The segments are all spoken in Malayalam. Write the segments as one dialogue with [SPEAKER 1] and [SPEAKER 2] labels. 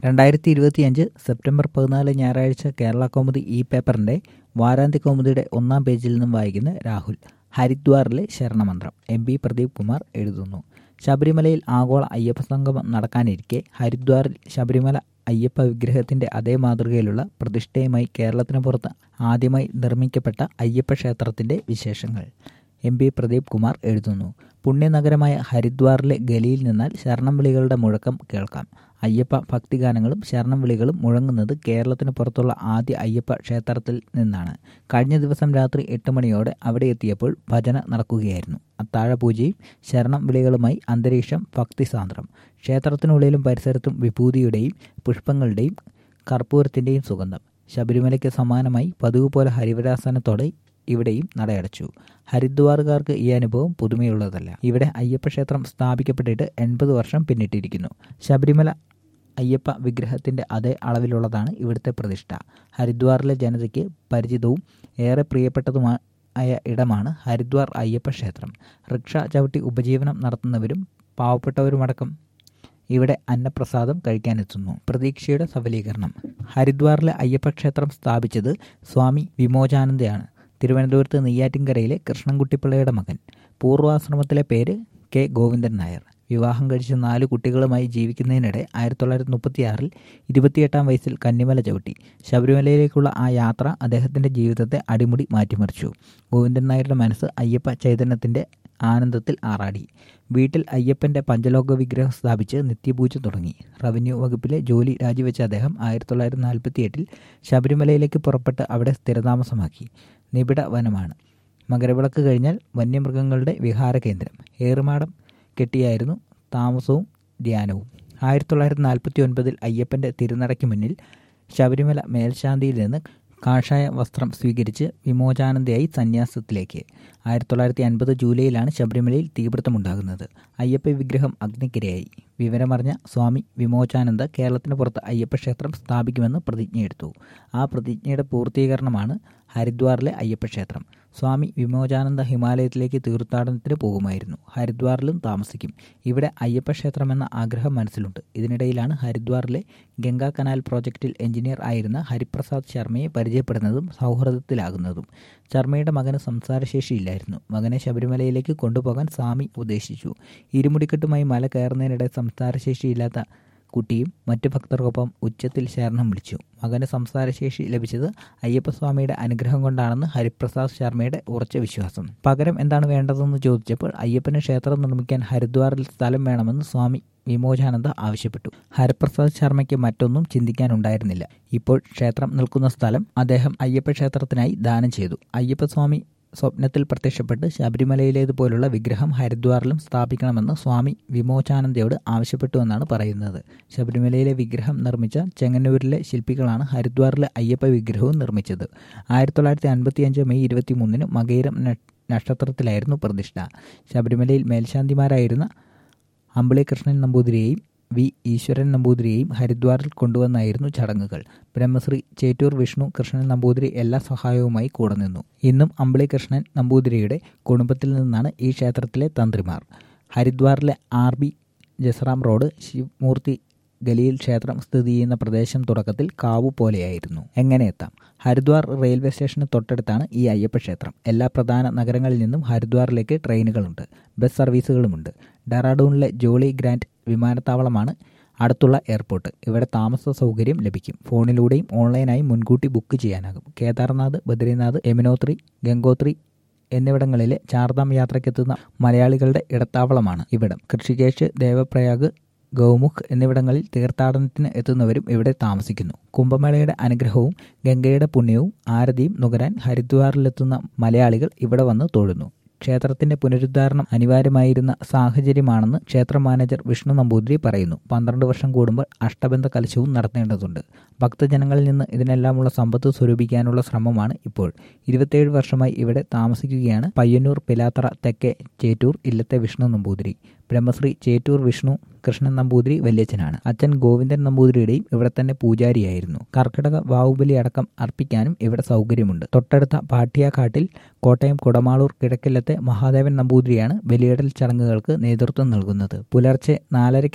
[SPEAKER 1] രണ്ടായിരത്തി ഇരുപത്തിയഞ്ച് സെപ്റ്റംബർ പതിനാല് ഞായറാഴ്ച കേരള കൗമുദി ഇ പേപ്പറിന്റെ വാരാന്ത്യ കൗമുദിയുടെ ഒന്നാം പേജിൽ നിന്നും വായിക്കുന്ന രാഹുൽ ഹരിദ്വാറിലെ ശരണമന്ത്രം എം പി പ്രദീപ് കുമാർ എഴുതുന്നു ശബരിമലയിൽ ആഗോള അയ്യപ്പ സംഗമം നടക്കാനിരിക്കെ ഹരിദ്വാറിൽ ശബരിമല അയ്യപ്പ വിഗ്രഹത്തിന്റെ അതേ മാതൃകയിലുള്ള പ്രതിഷ്ഠയുമായി വികേരളത്തിന് പുറത്ത് ആദ്യമായി നിർമ്മിക്കപ്പെട്ട അയ്യപ്പ ക്ഷേത്രത്തിന്റെ വിശേഷങ്ങൾ എം പി പ്രദീപ് കുമാർ എഴുതുന്നു പുണ്യനഗരമായ ഹരിദ്വാറിലെ ഗലിയിൽ നിന്നാൽ ശരണം വിളികളുടെ മുഴക്കം കേൾക്കാം അയ്യപ്പ ഭക്തിഗാനങ്ങളും ശരണം വിളികളും മുഴങ്ങുന്നത് കേരളത്തിന് പുറത്തുള്ള ആദ്യ അയ്യപ്പ ക്ഷേത്രത്തിൽ നിന്നാണ് കഴിഞ്ഞ ദിവസം രാത്രി എട്ട് മണിയോടെ അവിടെ എത്തിയപ്പോൾ ഭജന നടക്കുകയായിരുന്നു അത്താഴ പൂജയും ശരണം വിളികളുമായി അന്തരീക്ഷം ഭക്തിസാന്ദ്രം ക്ഷേത്രത്തിനുള്ളിലും പരിസരത്തും വിഭൂതിയുടെയും പുഷ്പങ്ങളുടെയും കർപ്പൂരത്തിൻ്റെയും സുഗന്ധം ശബരിമലയ്ക്ക് സമാനമായി പതിവ് പോലെ ഹരിവരാസനത്തോടെ ഇവിടെയും നടയടച്ചു ഹരിദ്വാറുകാർക്ക് ഈ അനുഭവം പുതുമയുള്ളതല്ല ഇവിടെ അയ്യപ്പ ക്ഷേത്രം സ്ഥാപിക്കപ്പെട്ടിട്ട് എൺപത് വർഷം പിന്നിട്ടിരിക്കുന്നു ശബരിമല അയ്യപ്പ വിഗ്രഹത്തിന്റെ അതേ അളവിലുള്ളതാണ് ഇവിടുത്തെ പ്രതിഷ്ഠ ഹരിദ്വാറിലെ ജനതയ്ക്ക് പരിചിതവും ഏറെ പ്രിയപ്പെട്ടതുമായ ഇടമാണ് ഹരിദ്വാർ അയ്യപ്പ ക്ഷേത്രം റിക്ഷ ചവിട്ടി ഉപജീവനം നടത്തുന്നവരും പാവപ്പെട്ടവരുമടക്കം ഇവിടെ അന്നപ്രസാദം കഴിക്കാനെത്തുന്നു പ്രതീക്ഷയുടെ സഫലീകരണം ഹരിദ്വാറിലെ അയ്യപ്പ ക്ഷേത്രം സ്ഥാപിച്ചത് സ്വാമി വിമോചാനന്ദയാണ് തിരുവനന്തപുരത്ത് നെയ്യാറ്റിൻകരയിലെ കൃഷ്ണൻകുട്ടിപ്പിള്ളയുടെ മകൻ പൂർവാശ്രമത്തിലെ പേര് കെ ഗോവിന്ദൻ നായർ വിവാഹം കഴിച്ച് നാല് കുട്ടികളുമായി ജീവിക്കുന്നതിനിടെ ആയിരത്തി തൊള്ളായിരത്തി മുപ്പത്തിയാറിൽ ഇരുപത്തിയെട്ടാം വയസ്സിൽ കന്നിമല ചവിട്ടി ശബരിമലയിലേക്കുള്ള ആ യാത്ര അദ്ദേഹത്തിൻ്റെ ജീവിതത്തെ അടിമുടി മാറ്റിമറിച്ചു ഗോവിന്ദൻ നായരുടെ മനസ്സ് അയ്യപ്പ ചൈതന്യത്തിൻ്റെ ആനന്ദത്തിൽ ആറാടി വീട്ടിൽ അയ്യപ്പൻ്റെ പഞ്ചലോക വിഗ്രഹം സ്ഥാപിച്ച് നിത്യപൂജ തുടങ്ങി റവന്യൂ വകുപ്പിലെ ജോലി രാജിവെച്ച അദ്ദേഹം ആയിരത്തി തൊള്ളായിരത്തി നാൽപ്പത്തി എട്ടിൽ ശബരിമലയിലേക്ക് പുറപ്പെട്ട് അവിടെ സ്ഥിരതാമസമാക്കി നിബിഡ വനമാണ് മകരവിളക്ക് കഴിഞ്ഞാൽ വന്യമൃഗങ്ങളുടെ വിഹാര കേന്ദ്രം ഏറുമാടം കെട്ടിയായിരുന്നു താമസവും ധ്യാനവും ആയിരത്തി തൊള്ളായിരത്തി നാൽപ്പത്തി ഒൻപതിൽ അയ്യപ്പൻ്റെ തിരുനടയ്ക്ക് മുന്നിൽ ശബരിമല മേൽശാന്തിയിൽ നിന്ന് കാഷായ വസ്ത്രം സ്വീകരിച്ച് വിമോചാനന്ദയായി സന്യാസത്തിലേക്ക് ആയിരത്തി തൊള്ളായിരത്തി അൻപത് ജൂലൈയിലാണ് ശബരിമലയിൽ തീപിടുത്തമുണ്ടാകുന്നത് അയ്യപ്പ വിഗ്രഹം അഗ്നിക്കിരയായി വിവരമറിഞ്ഞ സ്വാമി വിമോചാനന്ദ കേരളത്തിന് പുറത്ത് അയ്യപ്പ ക്ഷേത്രം സ്ഥാപിക്കുമെന്ന് പ്രതിജ്ഞയെടുത്തു ആ പ്രതിജ്ഞയുടെ പൂർത്തീകരണമാണ് ഹരിദ്വാറിലെ അയ്യപ്പ ക്ഷേത്രം സ്വാമി വിമോചാനന്ദ ഹിമാലയത്തിലേക്ക് തീർത്ഥാടനത്തിന് പോകുമായിരുന്നു ഹരിദ്വാറിലും താമസിക്കും ഇവിടെ അയ്യപ്പ ക്ഷേത്രം എന്ന ആഗ്രഹം മനസ്സിലുണ്ട് ഇതിനിടയിലാണ് ഹരിദ്വാറിലെ ഗംഗാ കനാൽ പ്രോജക്റ്റിൽ എഞ്ചിനീയർ ആയിരുന്ന ഹരിപ്രസാദ് ശർമ്മയെ പരിചയപ്പെടുന്നതും സൗഹൃദത്തിലാകുന്നതും ശർമ്മയുടെ മകന് സംസാരശേഷിയില്ലായിരുന്നു മകനെ ശബരിമലയിലേക്ക് കൊണ്ടുപോകാൻ സ്വാമി ഉദ്ദേശിച്ചു ഇരുമുടിക്കെട്ടുമായി മല കയറുന്നതിനിടെ സംസാരശേഷിയില്ലാത്ത കുട്ടിയും മറ്റു ഭക്തർക്കൊപ്പം ഉച്ചത്തിൽ ശരണം വിളിച്ചു മകന് സംസാരശേഷി ലഭിച്ചത് അയ്യപ്പസ്വാമിയുടെ അനുഗ്രഹം കൊണ്ടാണെന്ന് ഹരിപ്രസാദ് ശർമ്മയുടെ ഉറച്ച വിശ്വാസം പകരം എന്താണ് വേണ്ടതെന്ന് ചോദിച്ചപ്പോൾ അയ്യപ്പന് ക്ഷേത്രം നിർമ്മിക്കാൻ ഹരിദ്വാറിൽ സ്ഥലം വേണമെന്ന് സ്വാമി വിമോചാനന്ദ ആവശ്യപ്പെട്ടു ഹരിപ്രസാദ് ശർമ്മയ്ക്ക് മറ്റൊന്നും ചിന്തിക്കാനുണ്ടായിരുന്നില്ല ഇപ്പോൾ ക്ഷേത്രം നിൽക്കുന്ന സ്ഥലം അദ്ദേഹം അയ്യപ്പ ക്ഷേത്രത്തിനായി ദാനം ചെയ്തു അയ്യപ്പസ്വാമി സ്വപ്നത്തിൽ പ്രത്യക്ഷപ്പെട്ട് ശബരിമലയിലേതുപോലുള്ള വിഗ്രഹം ഹരിദ്വാറിലും സ്ഥാപിക്കണമെന്ന് സ്വാമി വിമോചാനന്ദയോട് ആവശ്യപ്പെട്ടുവെന്നാണ് പറയുന്നത് ശബരിമലയിലെ വിഗ്രഹം നിർമ്മിച്ച ചെങ്ങന്നൂരിലെ ശില്പികളാണ് ഹരിദ്വാറിലെ അയ്യപ്പ വിഗ്രഹവും നിർമ്മിച്ചത് ആയിരത്തി തൊള്ളായിരത്തി അൻപത്തിയഞ്ച് മെയ് ഇരുപത്തി മൂന്നിന് മകയിരം നക്ഷത്രത്തിലായിരുന്നു പ്രതിഷ്ഠ ശബരിമലയിൽ മേൽശാന്തിമാരായിരുന്ന അമ്പിളി കൃഷ്ണൻ നമ്പൂതിരിയെയും വി ഈശ്വരൻ നമ്പൂതിരിയെയും ഹരിദ്വാറിൽ കൊണ്ടുവന്നായിരുന്നു ചടങ്ങുകൾ ബ്രഹ്മശ്രീ ചേറ്റൂർ വിഷ്ണു കൃഷ്ണൻ നമ്പൂതിരി എല്ലാ സഹായവുമായി കൂടെ നിന്നു ഇന്നും അമ്പിളി കൃഷ്ണൻ നമ്പൂതിരിയുടെ കുടുംബത്തിൽ നിന്നാണ് ഈ ക്ഷേത്രത്തിലെ തന്ത്രിമാർ ഹരിദ്വാറിലെ R B Jasram road Shivamurthy ഗലിയിൽ ക്ഷേത്രം സ്ഥിതി ചെയ്യുന്ന പ്രദേശം തുടക്കത്തിൽ കാവു പോലെയായിരുന്നു എങ്ങനെ എത്താം ഹരിദ്വാർ റെയിൽവേ സ്റ്റേഷന് തൊട്ടടുത്താണ് ഈ അയ്യപ്പ ക്ഷേത്രം എല്ലാ പ്രധാന നഗരങ്ങളിൽ നിന്നും ഹരിദ്വാറിലേക്ക് ട്രെയിനുകളുണ്ട് ബസ് സർവീസുകളുമുണ്ട് ഡെറാഡൂണിലെ ജോളി ഗ്രാൻഡ് വിമാനത്താവളമാണ് അടുത്തുള്ള എയർപോർട്ട് ഇവിടെ താമസ സൗകര്യം ലഭിക്കും ഫോണിലൂടെയും ഓൺലൈനായും മുൻകൂട്ടി ബുക്ക് ചെയ്യാനാകും കേദാർനാഥ് ബദ്രിനാഥ് യമുനോത്രി ഗംഗോത്രി എന്നിവിടങ്ങളിലെ ചാർധാം യാത്രയ്ക്കെത്തുന്ന മലയാളികളുടെ ഇടത്താവളമാണ് ഇവിടം കൃഷികേഷ് ദേവപ്രയാഗ് ഗൗമുഖ് എന്നിവിടങ്ങളിൽ തീർത്ഥാടനത്തിന് എത്തുന്നവരും ഇവിടെ താമസിക്കുന്നു കുംഭമേളയുടെ അനുഗ്രഹവും ഗംഗയുടെ പുണ്യവും ആരതിയും നുകരാൻ ഹരിദ്വാറിലെത്തുന്ന മലയാളികൾ ഇവിടെ വന്ന് തൊഴുന്നു ക്ഷേത്രത്തിന്റെ പുനരുദ്ധാരണം അനിവാര്യമായിരുന്ന സാഹചര്യമാണെന്ന് ക്ഷേത്ര മാനേജർ വിഷ്ണു നമ്പൂതിരി പറയുന്നു പന്ത്രണ്ട് വർഷം കൂടുമ്പോൾ അഷ്ടബന്ധ കലശവും നടത്തേണ്ടതുണ്ട് ഭക്തജനങ്ങളിൽ നിന്ന് ഇതിനെല്ലാമുള്ള സമ്പത്ത് സ്വരൂപിക്കാനുള്ള ശ്രമമാണ് ഇപ്പോൾ ഇരുപത്തിയേഴ് വർഷമായി ഇവിടെ താമസിക്കുകയാണ് പയ്യന്നൂർ പിലാത്തറ തെക്കേ ചേറ്റൂർ ഇല്ലത്തെ വിഷ്ണു നമ്പൂതിരി ബ്രഹ്മശ്രീ ചേറ്റൂർ വിഷ്ണു കൃഷ്ണൻ നമ്പൂതിരി വല്യച്ഛനാണ് അച്ഛൻ ഗോവിന്ദൻ നമ്പൂതിരിയുടെയും ഇവിടെ തന്നെ പൂജാരിയായിരുന്നു കർക്കിടക വാവുബലി അടക്കം അർപ്പിക്കാനും ഇവിടെ സൗകര്യമുണ്ട് തൊട്ടടുത്ത പാട്ടിയാക്കാട്ടിൽ കോട്ടയം കുടമാളൂർ കിഴക്കില്ലത്തെ മഹാദേവൻ നമ്പൂതിരിയാണ് ബലിയിടൽ ചടങ്ങുകൾക്ക് നേതൃത്വം നൽകുന്നത് പുലർച്ചെ നാലരയ്ക്കാണ്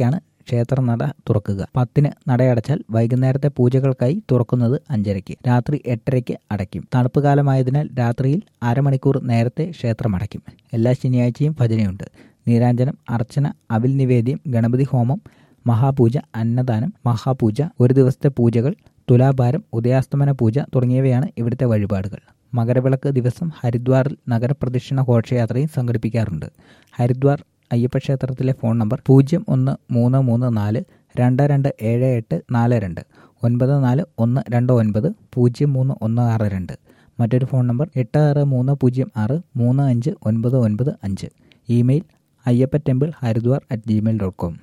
[SPEAKER 1] ക്ഷേത്രനട തുറക്കുക പത്തിന് നടയടച്ചാൽ വൈകുന്നേരത്തെ പൂജകൾക്കായി തുറക്കുന്നത് അഞ്ചരയ്ക്ക് രാത്രി എട്ടരയ്ക്ക് അടയ്ക്കും തണുപ്പ് കാലമായതിനാൽ രാത്രിയിൽ അരമണിക്കൂർ നേരത്തെ ക്ഷേത്രം അടയ്ക്കും എല്ലാ ശനിയാഴ്ചയും ഭജനയുണ്ട് നീരാഞ്ജനം അർച്ചന അവിൽ നിവേദ്യം ഗണപതി ഹോമം മഹാപൂജ അന്നദാനം മഹാപൂജ ഒരു ദിവസത്തെ പൂജകൾ തുലാഭാരം ഉദയാസ്തമന പൂജ തുടങ്ങിയവയാണ് ഇവിടുത്തെ വഴിപാടുകൾ മകരവിളക്ക് ദിവസം ഹരിദ്വാറിൽ നഗരപ്രദക്ഷിണ ഘോഷയാത്രയും സംഘടിപ്പിക്കാറുണ്ട് ഹരിദ്വാർ അയ്യപ്പക്ഷേത്രത്തിലെ ഫോൺ നമ്പർ പൂജ്യം ഒന്ന് മൂന്ന് മൂന്ന് നാല് രണ്ട് രണ്ട് ഏഴ് എട്ട് നാല് രണ്ട് ഒൻപത് നാല് ഒന്ന് രണ്ട് ഒൻപത് പൂജ്യം മൂന്ന് ഒന്ന് ആറ് രണ്ട് മറ്റൊരു ഫോൺ നമ്പർ എട്ട് ആറ് മൂന്ന് പൂജ്യം ആറ് മൂന്ന് അഞ്ച് ഒൻപത് ഒൻപത് അഞ്ച് email Ayyappa temple Haridwar at Gmail dot com